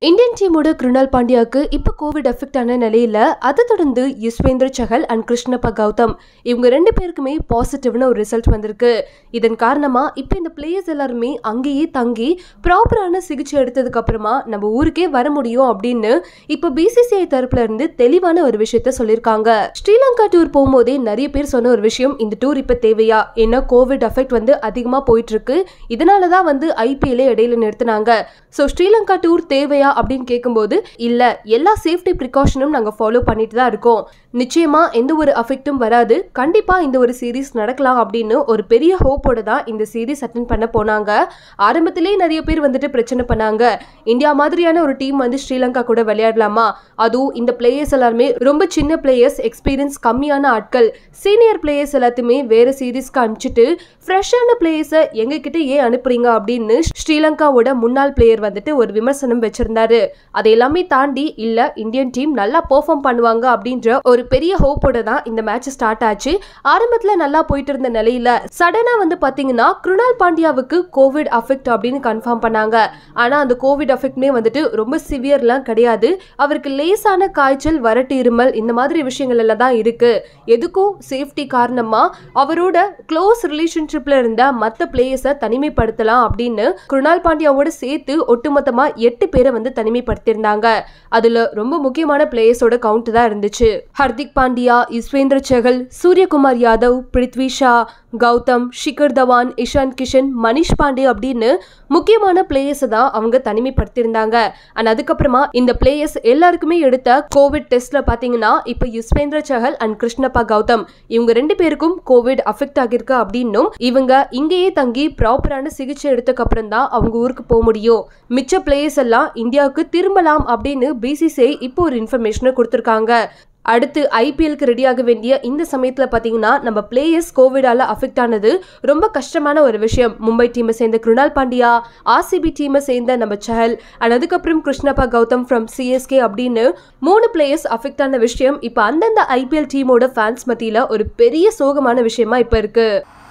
Indian டீமோட கிருணால் பாண்டியாக்கு இப்போ Covid effect ஆன நிலையில அதை தொடர்ந்து யுஸ்வேந்திர சஹல் அண்ட் கிருஷ்ணப்பா கௌதம் இவங்க ரெண்டு பேருக்குமே பாசிட்டிவ்னு ஒரு ரிசல்ட் வந்திருக்கு இதன் காரணமா இப்போ இந்த பிளேயர்ஸ் எல்லாருமே அங்கேயே தங்கி ப்ராப்பரான சிகிச்சை எடுத்ததுக்கு அப்புறமா நம்ம ஊருக்கே வர முடியும் அப்படின்னு இப்போ பிசிசிஐ தரப்புல இருந்து தெளிவான ஒரு விஷயத்த சொல்லியிருக்காங்க ஸ்ரீலங்கா டூர் போகும்போதே நிறைய பேர் சொன்ன ஒரு விஷயம் இந்த டூர் இப்போ தேவையா ஏன்னா கோவிட் எஃபெக்ட் வந்து அதிகமா போயிட்டு இருக்கு இதனால தான் வந்து ஐபிஎல்லே இடையில நிறுத்தினாங்க ஸோ ஸ்ரீலங்கா டூர் தேவையா அப்படின்னு கேட்கும்போது இல்ல எல்லா சேஃப்டி ப்ரிகாஷனும் நாங்க ஃபாலோ பண்ணிட்டு தான் இருக்கோம் நிச்சயமா எந்த ஒரு அஃபெக்ட்டும் வராது கண்டிப்பா இந்த ஒரு சீரீஸ் நடக்கலாம் அப்படின்னு ஒரு பெரிய ஹோப்போட தான் இந்த சீரீஸ் அட்டன் பண்ண போனாங்க ஆரம்பத்திலே நிறைய பேர் வந்துட்டு பிரச்சனை பண்ணாங்க இந்தியா மாதிரியான ஒரு டீம் வந்து ஸ்ரீலங்கா கூட விளையாடலாமா அதுவும் இந்த பிளேயர்ஸ் எல்லாருமே ரொம்ப சின்ன பிளேயர்ஸ் எக்ஸ்பீரியன்ஸ் கம்மியான ஆட்கள் சீனியர் பிளேயர்ஸ் எல்லாத்தையுமே வேற சீரீஸ்க்கு அனுப்பிச்சிட்டு ஃப்ரெஷ்ஷான பிளேயர்ஸை எங்ககிட்ட ஏன் அனுப்புறீங்க அப்படின்னு ஸ்ரீலங்காவோட முன்னாள் பிளேயர் வந்துட்டு ஒரு விமர்சனம் வச்சிருந்தாரு அதை எல்லாமே தாண்டி இல்ல இந்தியன் டீம் நல்லா பெர்ஃபார்ம் பண்ணுவாங்க அப்படின்ற ஒரு பெரிய ஹோப்போட தான் இந்த மேட்ச் ஸ்டார்ட் ஆச்சு ஆரம்பத்துல நல்லா போயிட்டு இருந்த நிலையில சடனா வந்து பாத்தீங்கன்னா கிருணால் பாண்டியாவுக்கு கோவிட் அஃபெக்ட் அப்படின்னு கன்ஃபார்ம் பண்ணாங்க ஆனா அந்த கோவிட் அஃபெக்ட்மே வந்துட்டு ரொம்ப சிவியர்லாம் கிடையாது அவருக்கு லேசான காய்ச்சல் வறட்டு இருமல் இந்த மாதிரி விஷயங்கள் எல்லாம் தான் இருக்கு எதுக்கும் சேஃப்டி காரணமா அவரோட க்ளோஸ் ரிலேஷன்ஷிப்ல இருந்த மற்ற பிளேயர்ஸை தனிமைப்படுத்தலாம் அப்படின்னு குருணால் பாண்டியாவோட சேர்த்து ஒட்டுமொத்தமா எட்டு பேரை வந்து தனிமைப்படுத்தியிருந்தாங்க அதுல ரொம்ப முக்கியமான பிளேயர்ஸோட கவுண்ட் தான் இருந்துச்சு ஹர்திக் பாண்டியா யுஸ்வேந்திர சஹல் சூரியகுமார் யாதவ் பிருத்வி ஷா கௌதம் ஷிகர் தவான் இஷான் கிஷன் மனிஷ் பாண்டே அப்படின்னு முக்கியமான பிளேயர்ஸை தான் அவங்க தனிமைப்படுத்தியிருந்தாங்க அண்ட் அதுக்கப்புறமா இந்த பிளேயர்ஸ் எல்லாருக்குமே எடுத்த கோவிட் டெஸ்ட்ல பாத்தீங்கன்னா இப்போ யுஸ்வேந்திர சஹல் அண்ட் கிருஷ்ணப்பா கௌதம் இவங்க ரெண்டு பேருக்கும் கோவிட் அஃபெக்ட் ஆகிருக்கு அப்படின்னும் இவங்க இங்கேயே தங்கி ப்ராப்பரான சிகிச்சை எடுத்ததுக்கு அப்புறம் தான் அவங்க ஊருக்கு போக முடியும் மிச்ச பிளேயர்ஸ் எல்லாம் இந்தியாவுக்கு திரும்பலாம் அப்படின்னு பிசிசிஐ இப்போ ஒரு இன்ஃபர்மேஷனை கொடுத்துருக்காங்க அடுத்து ஐபிஎல்க்கு ரெடியாக வேண்டிய இந்த சமயத்தில் பார்த்தீங்கன்னா நம்ம பிளேயர்ஸ் கோவிடால அஃபெக்ட் ஆனது ரொம்ப கஷ்டமான ஒரு விஷயம் மும்பை டீமை சேர்ந்த குருணால் பாண்டியா ஆர்சிபி டீமை சேர்ந்த நம்ம சஹல் அண்ட் அதுக்கப்புறம் கிருஷ்ணப்பா கௌதம் ஃப்ரம் சிஎஸ்கே அப்படின்னு மூணு பிளேயர்ஸ் அஃபெக்ட் ஆன விஷயம் இப்போ அந்தந்த ஐபிஎல் டீமோட ஃபேன்ஸ் மத்தியில் ஒரு பெரிய சோகமான விஷயமா இப்போ இருக்கு